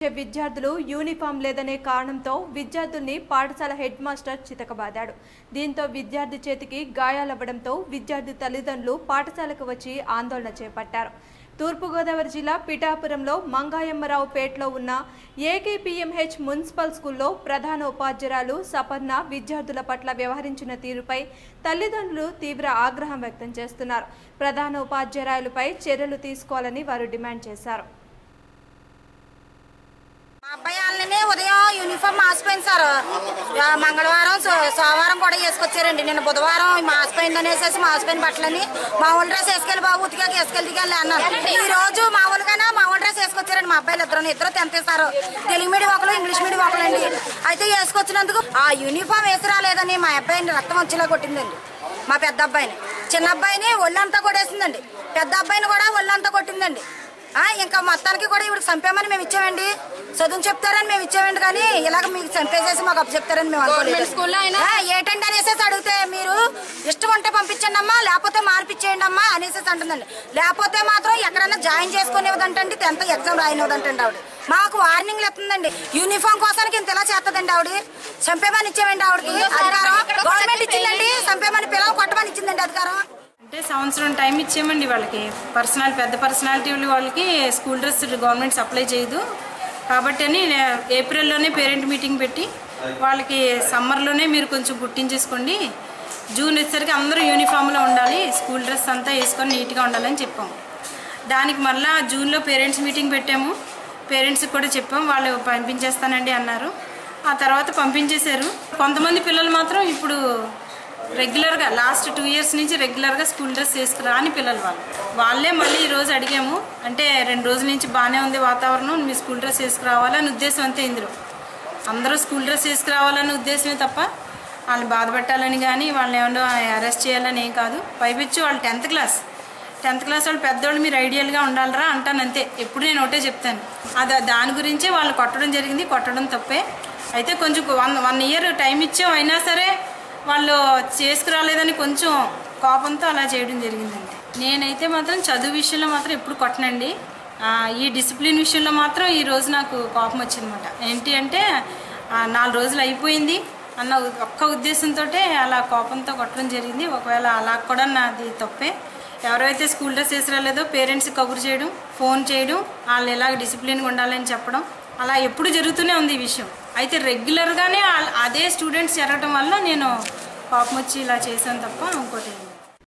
విద్యార్థులు యూనిఫామ్ లేదనే కారణంతో విద్యార్థుల్ని పాఠశాల హెడ్ మాస్టర్ చితకబాదాడు దీంతో విద్యార్థి చేతికి గాయాలవ్వడంతో విద్యార్థి తల్లిదండ్రులు పాఠశాలకు వచ్చి ఆందోళన చేపట్టారు తూర్పుగోదావరి జిల్లా పిఠాపురంలో మంగాయమ్మరావు పేటలో ఉన్న ఏకేపీఎంహెచ్ మున్సిపల్ స్కూల్లో ప్రధాన ఉపాధ్యాయురాలు సపర్ణ విద్యార్థుల పట్ల వ్యవహరించిన తీరుపై తల్లిదండ్రులు తీవ్ర ఆగ్రహం వ్యక్తం చేస్తున్నారు ప్రధాన ఉపాధ్యాయులపై చర్యలు తీసుకోవాలని వారు డిమాండ్ చేశారు మా అబ్బాయి వాళ్ళని ఉదయం యూనిఫామ్ మాసిపోయింది సార్ ఆ, మంగళవారం సో- సోమవారం కూడా వేసుకొచ్చారండి నిన్న బుధవారం మాసిపోయింది అనేసి మాసిపోయిన బట్టలని మా ఊళ్ళ డ్రెస్ వేసుకెళ్ళి బాబు ఉతికాక వేసుకెళ్ళి దిగాలి అన్నారు ఈ రోజు మా ఊళ్ళగానే మా ఊళ్ళ డ్రెస్ వేసుకొచ్చారండి మా అబ్బాయిలు ఇద్దరు ఇద్దరు టెన్త్ సార్ తెలుగు మీడియం ఒకరు ఇంగ్లీష్ మీడియం ఒకరండి అయితే వేసుకొచ్చినందుకు ఆ యూనిఫామ్ వేసి రాలేదని మా అబ్బాయిని రక్తం వచ్చేలా కొట్టిందండి మా పెద్ద అబ్బాయిని చిన్న అబ్బాయిని ఒళ్ళంతా కొట్టేసిందండి పెద్ద అబ్బాయిని కూడా ఒళ్ళంతా కొట్టిందండి ఆ, ఇంకా మొత్తానికి కూడా ఇప్పుడు చంపేమని మేము ఇచ్చామండి చదువు చెప్తారని మేము ఇచ్చామండి కానీ ఇలాగ మీకు చంపేసేసి మాకు అప్పు చెప్తారని మేము అనుకోలేదు స్కూల్లో అయినా? ఆ, ఏంటంటే అనేసి అడిగితే మీరు ఇష్టం ఉంటే పంపించండి అమ్మా లేకపోతే మార్పిచ్చేయండి అమ్మా అనేసి అంటుందండి లేకపోతే మాత్రం ఎక్కడన్నా జాయిన్ చేసుకుని ఇవ్వదంటండి టెన్త్ ఎగ్జామ్ రాయనివ్వదంటండి ఆవిడ మాకు వార్నింగ్లు ఇస్తుందండి యూనిఫామ్ కోసానికి ఇంత ఇలా చేస్తుందండి ఆవిడ చంపేమని ఇచ్చామండి ఆవిడకి అధికారం గవర్నమెంట్ ఇచ్చిందండి చంపేమని పిల్లలు కొట్టమని ఇచ్చిందండి అధికారం అంటే సంవత్సరం టైం ఇచ్చామండి వాళ్ళకి పర్సనల్ పెద్ద పర్సనాలిటీ వాళ్ళకి స్కూల్ డ్రెస్ గవర్నమెంట్ సప్లై చేయదు కాబట్టి అని నే- ఏప్రిల్లోనే పేరెంట్ మీటింగ్ పెట్టి వాళ్ళకి సమ్మర్లోనే మీరు కొంచెం గుర్తించేసుకోండి జూన్ వచ్చేసరికి అందరూ యూనిఫామ్లో ఉండాలి స్కూల్ డ్రెస్ అంతా వేసుకొని నీట్గా ఉండాలని చెప్పాం దానికి మళ్ళా జూన్లో పేరెంట్స్ మీటింగ్ పెట్టాము పేరెంట్స్కి కూడా చెప్పాం వాళ్ళు పంపించేస్తానండి అన్నారు ఆ తర్వాత పంపించేశారు కొంతమంది పిల్లలు మాత్రం ఇప్పుడు రెగ్యులర్గా లాస్ట్ టూ ఇయర్స్ నుంచి రెగ్యులర్గా స్కూల్ డ్రెస్ వేసుకురాని పిల్లలు వాళ్ళు వాళ్ళే మళ్ళీ ఈ రోజు అడిగాము అంటే రెండు రోజుల నుంచి బాగానే ఉంది వాతావరణం మీ స్కూల్ డ్రెస్ వేసుకురావాలని ఉద్దేశం అంతే ఇందులో అందరూ స్కూల్ డ్రెస్ వేసుకురావాలని ఉద్దేశమే తప్ప వాళ్ళని బాధ పెట్టాలని కానీ వాళ్ళని ఏమన్నా అరెస్ట్ చేయాలని ఏం కాదు పైపించి వాళ్ళు టెన్త్ క్లాస్ టెన్త్ క్లాస్ వాళ్ళు పెద్దవాళ్ళు మీరు ఐడియల్గా ఉండాలరా అంటాను అంతే ఎప్పుడు నేను ఒకటే చెప్తాను అది దాని గురించే వాళ్ళు కొట్టడం జరిగింది కొట్టడం తప్పే అయితే కొంచెం వన్ వన్ ఇయర్ టైం ఇచ్చాం అయినా సరే వాళ్ళు చేసుకురాలేదని కొంచెం కోపంతో అలా చేయడం జరిగిందండి నేనైతే మాత్రం చదువు విషయంలో మాత్రం ఎప్పుడు కొట్టనండి ఆ, ఈ డిసిప్లిన్ విషయంలో మాత్రం ఈ రోజు నాకు కోపం వచ్చిందన్నమాట ఏంటి అంటే ఆ, నాలుగు రోజులు అయిపోయింది అన్న ఉ- ఒక్క ఉద్దేశంతో అలా కోపంతో కొట్టడం జరిగింది ఒకవేళ అలా కూడా నాది తప్పే ఎవరైతే స్కూల్ డ్రెస్ వేసి రాలేదో పేరెంట్స్ కబురు చేయడం ఫోన్ చేయడం వాళ్ళు ఎలాగ డిసిప్లిన్గా ఉండాలని చెప్పడం అలా ఎప్పుడు జరుగుతూనే ఉంది ఈ విషయం అయితే రెగ్యులర్గానే ఆ- అదే స్టూడెంట్స్ జరగడం వల్ల నేను కోపం వచ్చి ఇలా చేశాను తప్ప ఇంకోటి ఏం లేదు.